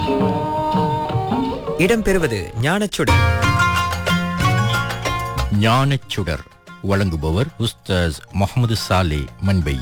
இடம்பெறுவது ஞானச்சுடர் ஞானச் சுடர் வழங்குபவர் உஸ்தாஸ் முகமது சாலே மண்பை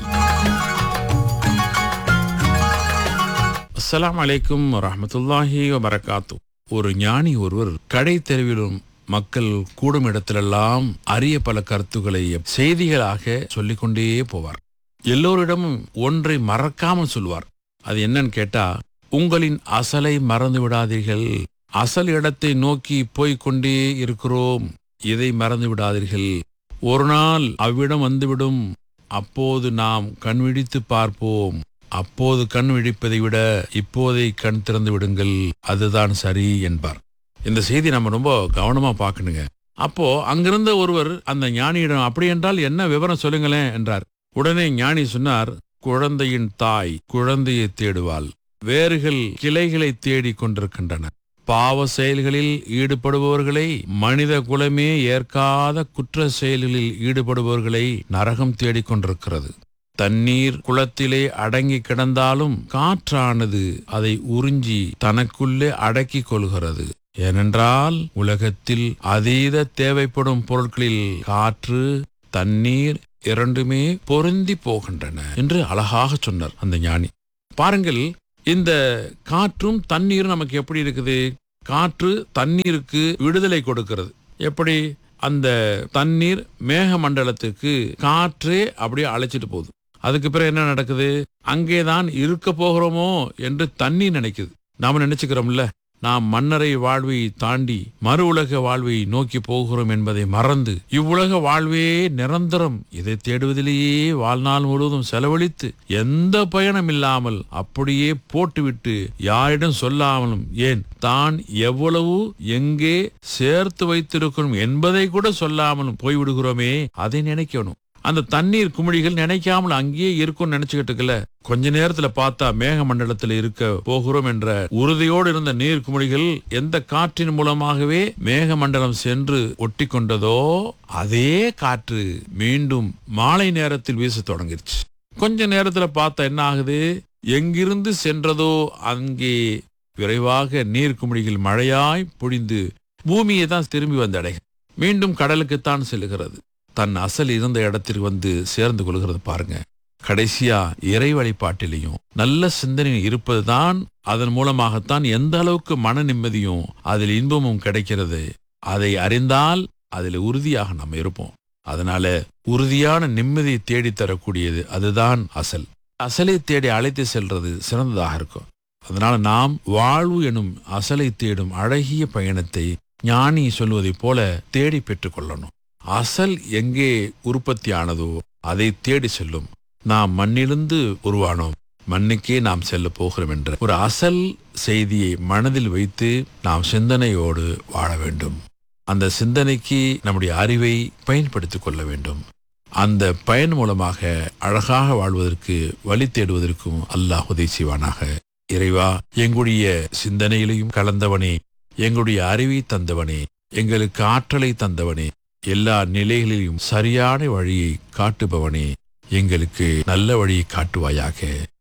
அஸ்ஸலாமு அலைக்கும் வரஹ்மத்துல்லாஹி வபரகாத்து ஒரு ஞானி ஒருவர் கடை தெருவிலும் மக்கள் கூடும் இடத்திலெல்லாம் அரிய பல கருத்துக்களை செய்திகளாக சொல்லிக்கொண்டே போவார் எல்லோரிடமும் ஒன்றை மறக்காமல் சொல்வார் அது என்னன்னு கேட்டா உங்களின் அசலை மறந்து விடாதீர்கள் அசல் இடத்தை நோக்கி போய்க் கொண்டே இருக்கிறோம் இதை மறந்து விடாதீர்கள் ஒரு நாள் அவ்விடம் வந்துவிடும் அப்போது நாம் கண் விழித்து பார்ப்போம் அப்போது கண் விழிப்பதை விட இப்போதை கண் திறந்து விடுங்கள் அதுதான் சரி என்பார் இந்த செய்தி நம்ம ரொம்ப கவனமா பார்க்கணுங்க அப்போ அங்கிருந்த ஒருவர் அந்த ஞானியிடம் அப்படி என்றால் என்ன விவரம் சொல்லுங்களேன் என்றார் உடனே ஞானி சொன்னார் குழந்தையின் தாய் குழந்தையை தேடுவாள் வேர்கள் கிளைகளை தேடிக் கொண்டிருக்கின்றன பாவ செயல்களில் ஈடுபடுபவர்களை மனித குலமே ஏற்காத குற்ற செயல்களில் ஈடுபடுபவர்களை நரகம் தேடிக் கொண்டிருக்கிறது தண்ணீர் குளத்திலே அடங்கி கிடந்தாலும் காற்றானது அதை உறிஞ்சி தனக்குள்ளே அடக்கிக் கொள்கிறது ஏனென்றால் உலகத்தில் அதீத தேவைப்படும் பொருட்களில் காற்று தண்ணீர் இரண்டுமே பொருந்தி போகின்றன என்று அழகாக சொன்னார் அந்த ஞானி பாருங்கள் இந்த காற்றும் தண்ணீரும் நமக்கு எப்படி இருக்குது காற்று தண்ணீருக்கு விடுதலை கொடுக்கிறது எப்படி அந்த தண்ணீர் மேக மண்டலத்துக்கு காற்றே அப்படியே அழைச்சிட்டு போகுது அதுக்கு பிறகு என்ன நடக்குது அங்கேதான் இருக்க போகிறோமோ என்று தண்ணீர் நினைக்குது நாம நினைச்சுக்கிறோம்ல நாம் மன்னரை வாழ்வை தாண்டி மறு உலக வாழ்வை நோக்கி போகிறோம் என்பதை மறந்து இவ்வுலக வாழ்வே நிரந்தரம் இதை தேடுவதிலேயே வாழ்நாள் முழுவதும் செலவழித்து எந்த பயணம் இல்லாமல் அப்படியே போட்டுவிட்டு யாரிடம் சொல்லாமலும் ஏன் தான் எவ்வளவு எங்கே சேர்த்து வைத்திருக்கிறோம் என்பதை கூட சொல்லாமலும் போய்விடுகிறோமே அதை நினைக்கணும் அந்த தண்ணீர் குமிழிகள் நினைக்காமல் அங்கேயே இருக்கும்னு நினைச்சுக்கிட்டு இருக்கல கொஞ்ச நேரத்துல பார்த்தா மேக மண்டலத்தில் இருக்க போகிறோம் என்ற உறுதியோடு இருந்த நீர் குமிழிகள் எந்த காற்றின் மூலமாகவே மேக மண்டலம் சென்று ஒட்டி கொண்டதோ அதே காற்று மீண்டும் மாலை நேரத்தில் வீச தொடங்கிருச்சு கொஞ்ச நேரத்துல பார்த்தா என்ன ஆகுது எங்கிருந்து சென்றதோ அங்கே விரைவாக நீர் குமிழிகள் மழையாய் பொழிந்து பூமியை தான் திரும்பி வந்து அடை மீண்டும் கடலுக்குத்தான் செல்லுகிறது தன் அசல் இருந்த இடத்திற்கு வந்து சேர்ந்து கொள்கிறது பாருங்க கடைசியா இறை வழிபாட்டிலையும் நல்ல சிந்தனை இருப்பதுதான் அதன் மூலமாகத்தான் எந்த அளவுக்கு மன நிம்மதியும் அதில் இன்பமும் கிடைக்கிறது அதை அறிந்தால் அதில் உறுதியாக நம்ம இருப்போம் அதனால உறுதியான நிம்மதியை தேடி தரக்கூடியது அதுதான் அசல் அசலை தேடி அழைத்து செல்றது சிறந்ததாக இருக்கும் அதனால நாம் வாழ்வு எனும் அசலை தேடும் அழகிய பயணத்தை ஞானி சொல்வதைப் போல தேடி பெற்றுக் கொள்ளணும் அசல் எங்கே உற்பத்தி ஆனதோ அதை தேடி செல்லும் நாம் மண்ணிலிருந்து உருவானோம் மண்ணுக்கே நாம் செல்ல போகிறோம் என்ற ஒரு அசல் செய்தியை மனதில் வைத்து நாம் சிந்தனையோடு வாழ வேண்டும் அந்த சிந்தனைக்கு நம்முடைய அறிவை பயன்படுத்திக் கொள்ள வேண்டும் அந்த பயன் மூலமாக அழகாக வாழ்வதற்கு வழி தேடுவதற்கும் அல்லாஹ் உதவி செய்வானாக இறைவா எங்களுடைய சிந்தனையிலையும் கலந்தவனே எங்களுடைய அறிவை தந்தவனே எங்களுக்கு ஆற்றலை தந்தவனே எல்லா நிலைகளிலும் சரியான வழியை காட்டுபவனே எங்களுக்கு நல்ல வழியை காட்டுவாயாக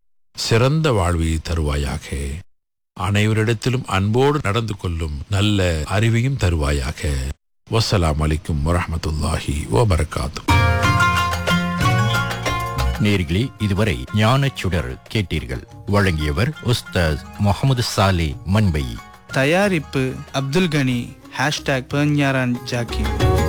சிறந்த வாழ்வை தருவாயாக அனைவரிடத்திலும் அன்போடு நடந்து கொள்ளும் நல்ல அறிவையும் தருவாயாக வசலாம் அலைக்கும் வரஹமத்துல்லாஹி வபரகாத்து நேர்களே இதுவரை ஞானச் சுடர் கேட்டீர்கள் வழங்கியவர் உஸ்தாஸ் முகமது சாலே மண்பை தயாரிப்பு அப்துல் கனி ஹேஷ்டாக் பெர்ஞாரான் ஜாக்கி